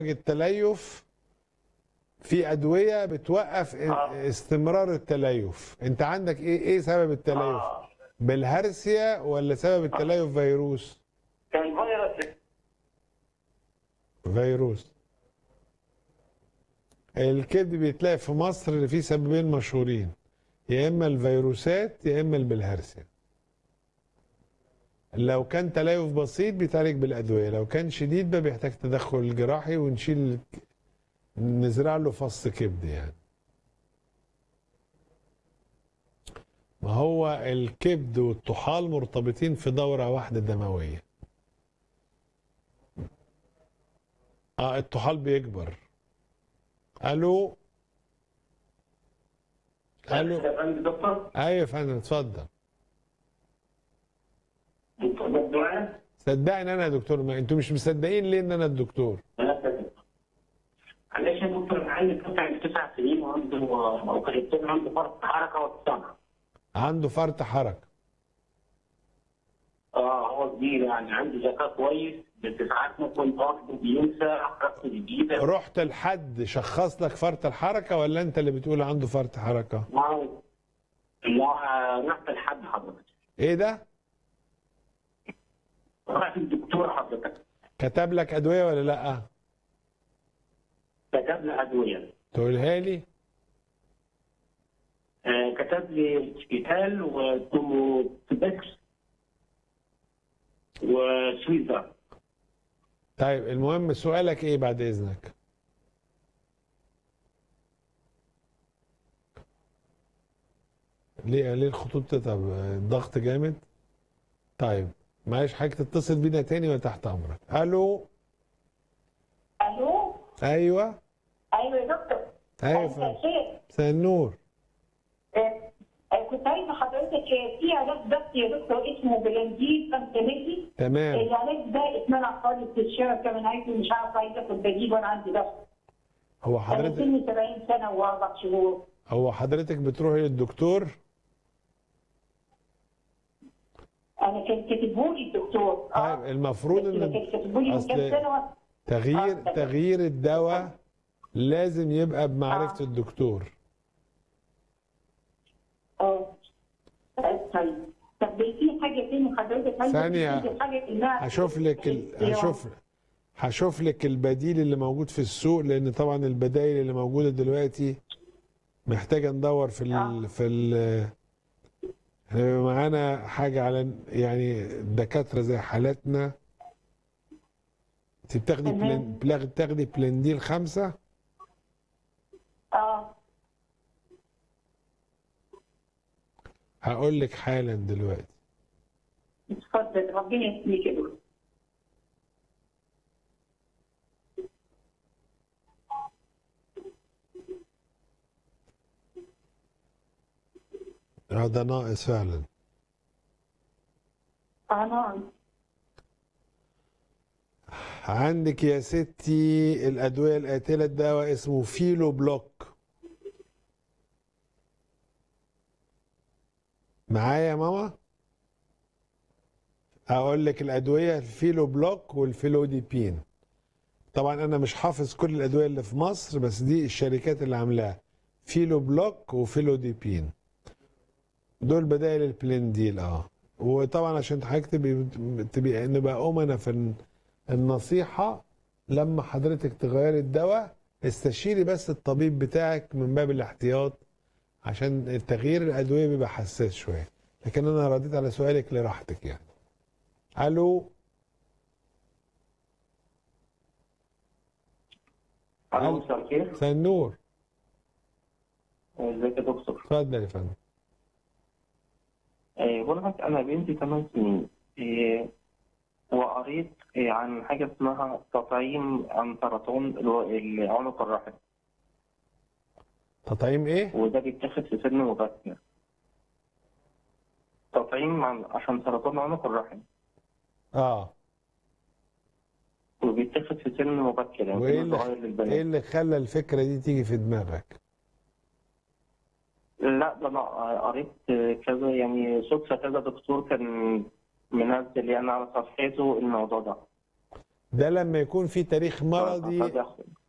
التليف في ادويه بتوقف آه. استمرار التليف انت عندك ايه ايه سبب التليف آه. بالهرسيا ولا سبب التليف فيروس كان فيروس فيروس الكبد بيتلاقي في مصر اللي فيه سببين مشهورين يا اما الفيروسات يا اما البلهارسيا لو كان تليف بسيط بيتعالج بالادويه لو كان شديد بقى بيحتاج تدخل جراحي ونشيل نزرع له فص كبد يعني ما هو الكبد والطحال مرتبطين في دوره واحده دمويه اه الطحال بيكبر الو الو يا فندم دكتور ايوه يا فندم اتفضل دكتور دكتور صدقني انا يا دكتور ما انتوا مش مصدقين ليه ان انا الدكتور معلش يا دكتور انا عندي طفل عنده تسع سنين وعنده وكريبتين عنده فرط حركه وتصنع عنده فرط حركه اه هو كبير يعني عنده ذكاء كويس بس ساعات ممكن برضه بينسى حركته جديده رحت لحد شخص لك فرط الحركه ولا انت اللي بتقول عنده فرط حركه ما ما رحت لحد حضرتك ايه ده رحت الدكتور حضرتك كتب لك ادويه ولا لا كتب لي ادويه تقولها لي آه كتب لي سبيتال وتوموتبكس وسويزر طيب المهم سؤالك ايه بعد اذنك ليه ليه الخطوط تتعب الضغط جامد طيب معلش حضرتك تتصل بينا تاني وتحت امرك الو الو ايوه ايوه يا دكتور ايوه يا مساء فندم الخير مساء النور آه، آه، كنت عايزه حضرتك آه، في علاج بس يا دكتور اسمه بلانجيل فانتاميكي تمام العلاج ده اتمنع خالص في الشارع كمان عايزه مش عارفه عايزه اخد بديل وانا عندي ضغط هو انا حضرتك سني 70 سنه واربع شهور هو حضرتك بتروحي للدكتور انا كان كاتبه لي الدكتور طيب المفروض بس ان كان كاتبه لي من كام أصل- سنه تغيير آه. تغيير الدواء لازم يبقى بمعرفة آه. الدكتور اه طيب طب في حاجه تاني حضرتك عايزه ثانية. تدي حاجه انها هشوف لك ال... هشوف هشوف لك البديل اللي موجود في السوق لان طبعا البدائل اللي موجوده دلوقتي محتاجه ندور في ال... آه. في ال... احنا بيبقى معانا حاجه على يعني دكاتره زي حالاتنا انت بتاخدي تمام. بلان... بلاغ- بتاخدي بلنديل خمسه اه هقول لك حالا دلوقتي اتفضل ربنا يسلمك يا دكتور هذا ناقص فعلا اه نعم عندك يا ستي الأدوية القاتلة الدواء اسمه فيلو بلوك معايا يا ماما أقول لك الأدوية الفيلو بلوك والفيلوديبين طبعا أنا مش حافظ كل الأدوية اللي في مصر بس دي الشركات اللي عاملاها فيلو بلوك وفيلوديبين دول بدائل البلنديل اه وطبعا عشان حضرتك تبقي تبقى نبقى أمنا في الن- النصيحة لما حضرتك تغيري الدواء استشيري بس الطبيب بتاعك من باب الاحتياط عشان التغيير الأدوية بيبقى حساس شوية لكن أنا رديت على سؤالك لراحتك يعني ألو الو مساء الخير مساء النور ازيك يا دكتور اتفضل يا فندم آه، بقول لك انا بنتي 8 سنين آه، وقريت آه، عن حاجه اسمها تطعيم عن سرطان الو- العنق الرحم تطعيم إيه؟ وده بيتاخد في سن مبكر تطعيم عن عشان سرطان عنق الرحم آه وبيتاخد في سن مبكر يعني وإيه سن صغير اللي, للبنات إيه اللي خلى الفكرة دي تيجي في دماغك؟ لا ده انا قريت كذا يعني صدفه كذا دكتور كان منزل يعني على صفحته الموضوع ده ده لما يكون في تاريخ مرضي فبياخد-